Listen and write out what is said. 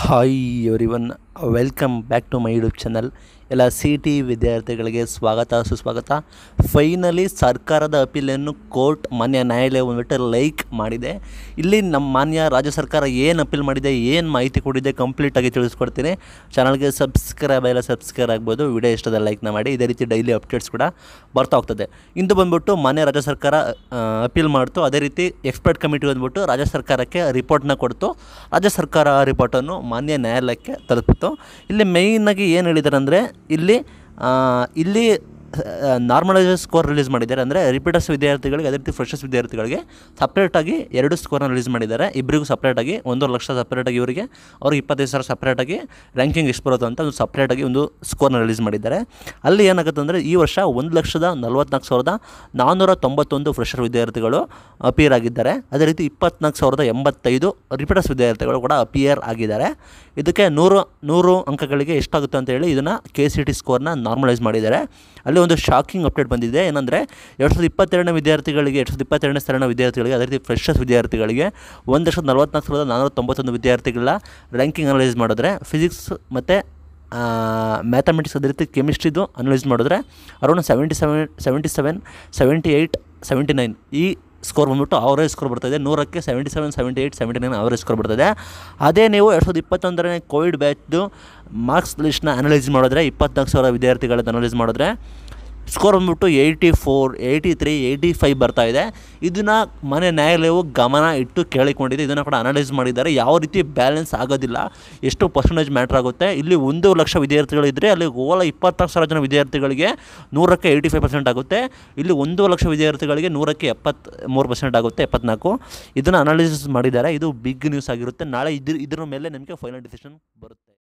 hi everyone welcome back to my YouTube channel ಎಲ್ಲ C T ವಿದ್ಯಾರ್ಥಿಗಳಿಗೆ ಸ್ವಾಗತ ಸುಸ್ವಾಗತ ಫೈನಲಿ ಸರ್ಕಾರದ ಅಪೀಲನ್ನು ಕೋರ್ಟ್ ಮಾನ್ಯ ನ್ಯಾಯಾಲಯ ಬಂದ್ಬಿಟ್ಟು ಲೈಕ್ ಮಾಡಿದೆ ಇಲ್ಲಿ ನಮ್ಮ ಮಾನ್ಯ ರಾಜ್ಯ ಸರ್ಕಾರ ಏನು ಅಪೀಲ್ ಮಾಡಿದೆ ಏನು ಮಾಹಿತಿ ಕೊಟ್ಟಿದೆ ಕಂಪ್ಲೀಟಾಗಿ ತಿಳಿಸ್ಕೊಡ್ತೀನಿ ಚಾನಲ್ಗೆ ಸಬ್ಸ್ಕ್ರೈಬ್ ಎಲ್ಲ ಸಬ್ಸ್ಕ್ರೈಬ್ ಆಗ್ಬೋದು ವಿಡಿಯೋ ಇಷ್ಟದ ಲೈಕ್ನ ಮಾಡಿ ಇದೇ ರೀತಿ ಡೈಲಿ ಅಪ್ಡೇಟ್ಸ್ ಕೂಡ ಬರ್ತಾ ಹೋಗ್ತದೆ ಇಂದು ಬಂದ್ಬಿಟ್ಟು ಮಾನ್ಯ ರಾಜ್ಯ ಸರ್ಕಾರ ಅಪೀಲ್ ಮಾಡ್ತು ಅದೇ ರೀತಿ ಎಕ್ಸ್ಪರ್ಟ್ ಕಮಿಟಿ ಬಂದ್ಬಿಟ್ಟು ರಾಜ್ಯ ಸರ್ಕಾರಕ್ಕೆ ರಿಪೋರ್ಟ್ನ ಕೊಡ್ತು ರಾಜ್ಯ ಸರ್ಕಾರ ಆ ರಿಪೋರ್ಟನ್ನು ಮಾನ್ಯ ನ್ಯಾಯಾಲಯಕ್ಕೆ ತಲುಪಿತು ಇಲ್ಲಿ ಮೇಯ್ನಾಗಿ ಏನು ಹೇಳಿದ್ದಾರೆ ಅಂದರೆ ಇಲ್ಲಿ ಆ, ಇಲ್ಲಿ ನಾರ್ಮಲೈಸ್ ಸ್ಕೋರ್ ರಿಲೀಸ್ ಮಾಡಿದ್ದಾರೆ ಅಂದರೆ ರಿಪೀಟರ್ಸ್ ವಿದ್ಯಾರ್ಥಿಗಳಿಗೆ ಅದೇ ರೀತಿ ಫ್ರೆಶರ್ಸ್ ವಿದ್ಯಾರ್ಥಿಗಳಿಗೆ ಸಪ್ರೇಟಾಗಿ ಎರಡು ಸ್ಕೋರ್ನ ರಿಲೀಸ್ ಮಾಡಿದ್ದಾರೆ ಇಬ್ಬರಿಗೂ ಸಪ್ರೇಟಾಗಿ ಒಂದೂವರೆ ಲಕ್ಷ ಸಪ್ರೇಟಾಗಿ ಇವರಿಗೆ ಅವ್ರಿಗೆ ಇಪ್ಪತ್ತೈದು ಸಾವಿರ ಸಪ್ರೇಟಾಗಿ ರ್ಯಾಂಕಿಂಗ್ ಎಷ್ಟು ಬರುತ್ತೆ ಅಂತ ಒಂದು ಸಪ್ರೇಟಾಗಿ ಒಂದು ಸ್ಕೋರ್ನ ರಿಲೀಸ್ ಮಾಡಿದ್ದಾರೆ ಅಲ್ಲಿ ಏನಾಗುತ್ತೆ ಅಂದರೆ ಈ ವರ್ಷ ಒಂದು ಲಕ್ಷದ ನಲ್ವತ್ನಾಲ್ಕು ಸಾವಿರದ ನಾನ್ನೂರ ತೊಂಬತ್ತೊಂದು ಫ್ರೆಶರ್ ವಿದ್ಯಾರ್ಥಿಗಳು ಅಪಿಯರ್ ಆಗಿದ್ದಾರೆ ಅದೇ ರೀತಿ ಇಪ್ಪತ್ನಾಲ್ಕು ಸಾವಿರದ ಎಂಬತ್ತೈದು ರಿಪೀಟರ್ಸ್ ವಿದ್ಯಾರ್ಥಿಗಳು ಕೂಡ ಅಪಿಯರ್ ಆಗಿದ್ದಾರೆ ಇದಕ್ಕೆ ನೂರು ನೂರು ಅಂಕಗಳಿಗೆ ಎಷ್ಟಾಗುತ್ತೆ ಅಂತ ಹೇಳಿ ಇದನ್ನು ಕೆ ಸಿ ಟಿ ಸ್ಕೋರ್ನ ನಾರ್ಮಲೈಸ್ ಮಾಡಿದ್ದಾರೆ ಅಲ್ಲಿ ಒಂದು ಶಾಕಿಂಗ್ ಅಪ್ಡೇಟ್ ಬಂದಿದೆ ಏನಂದರೆ ಎರಡು ಸಾವಿರದ ಇಪ್ಪತ್ತೆರಡನೇ ವಿದ್ಯಾರ್ಥಿಗಳಿಗೆ ಎರಡು ಸಾವಿರದ ಇಪ್ಪತ್ತೆರಡನೇ ಸಾಲಿನ ವಿದ್ಯಾರ್ಥಿಗಳಿಗೆ ಅದೇ ರೀತಿ ಫ್ರೆಶರ್ಸ್ ವಿದ್ಯಾರ್ಥಿಗಳಿಗೆ ಒಂದು ಲಕ್ಷದ ನಲ್ವತ್ನಾಲ್ಕು ಸಾವಿರದ ನಾನ್ನೂರ ತೊಂಬತ್ತೊಂದು ವಿದ್ಯಾರ್ಥಿಗಳ ರ್ಯಾಂಕಿಂಗ್ ಅನಲೈಸ್ ಮಾಡಿದ್ರೆ ಫಿಸಿಕ್ಸ್ ಮತ್ತು ಮ್ಯಾಥಮೆಟಿಕ್ಸ್ ಅದೇ ರೀತಿ ಕೆಮಿಸ್ಟ್ರಿದು ಅನಲೈಸ್ ಮಾಡಿದ್ರೆ around seventy seven seventy seven seventy eight seventy nine ಈ ಸ್ಕೋರ್ ಬಂದ್ಬಿಟ್ಟು ಅವರೇಜ್ ಸ್ಕೋರ್ ಬರ್ತದೆ ನೂರಕ್ಕೆ seventy seven seventy eight seventy nine average score ಬರ್ತದೆ ಅದೇ ನೀವು ಎರಡು ಸಾವಿರದ ಇಪ್ಪತ್ತೊಂದರನೇ ಕೋವಿಡ್ ಬ್ಯಾಚ್ದು ಮಾರ್ಕ್ಸ್ ಲಿಸ್ಟ್ನ ಅನಲೈಸ್ ಮಾಡಿದ್ರೆ ಇಪ್ಪತ್ನಾಲ್ಕು ಸಾವಿರ ವಿದ್ಯಾರ್ಥಿಗಳದ್ದು ಅನಲೈಸ್ ಮಾಡಿದ್ರೆ ಸ್ಕೋರ್ ಬಂದ್ಬಿಟ್ಟು eighty four eighty three eighty five ಬರ್ತಾ ಇದೆ ಇದನ್ನು ಮನೆ ನ್ಯಾಯಾಲಯವು ಗಮನ ಇಟ್ಟು ಕೇಳಿಕೊಂಡಿದೆ ಇದನ್ನು ಕೂಡ ಅನಲೈಸ್ ಮಾಡಿದ್ದಾರೆ ಯಾವ ರೀತಿ ಬ್ಯಾಲೆನ್ಸ್ ಆಗೋದಿಲ್ಲ ಎಷ್ಟು ಪರ್ಸೆಂಟೇಜ್ ಮ್ಯಾಟ್ರ್ ಆಗುತ್ತೆ ಇಲ್ಲಿ ಒಂದು ಲಕ್ಷ ವಿದ್ಯಾರ್ಥಿಗಳು ಇದ್ದರೆ ಅಲ್ಲಿ ಓಲ ಇಪ್ಪತ್ತಾರು ಸಾವಿರ ಜನ ವಿದ್ಯಾರ್ಥಿಗಳಿಗೆ ನೂರಕ್ಕೆ ಏಯ್ಟಿ ಫೈವ್ ಪರ್ಸೆಂಟ್ ಆಗುತ್ತೆ ಇಲ್ಲಿ ಒಂದು ಲಕ್ಷ ವಿದ್ಯಾರ್ಥಿಗಳಿಗೆ ನೂರಕ್ಕೆ ಎಪ್ಪತ್ತು ಮೂರು ಪರ್ಸೆಂಟ್ ಆಗುತ್ತೆ ಎಪ್ಪತ್ನಾಲ್ಕು ಇದನ್ನು ಅನಾಲಿಸಿಸ್ ಮಾಡಿದ್ದಾರೆ ಇದು ಬಿಗ್ ನ್ಯೂಸ್ ಆಗಿರುತ್ತೆ ನಾಳೆ ಇದ್ರ ಇದ್ರ ಮೇಲೆ ನಿಮಗೆ ಫೈನಲ್ ಡಿಸಿಷನ್ ಬರುತ್ತೆ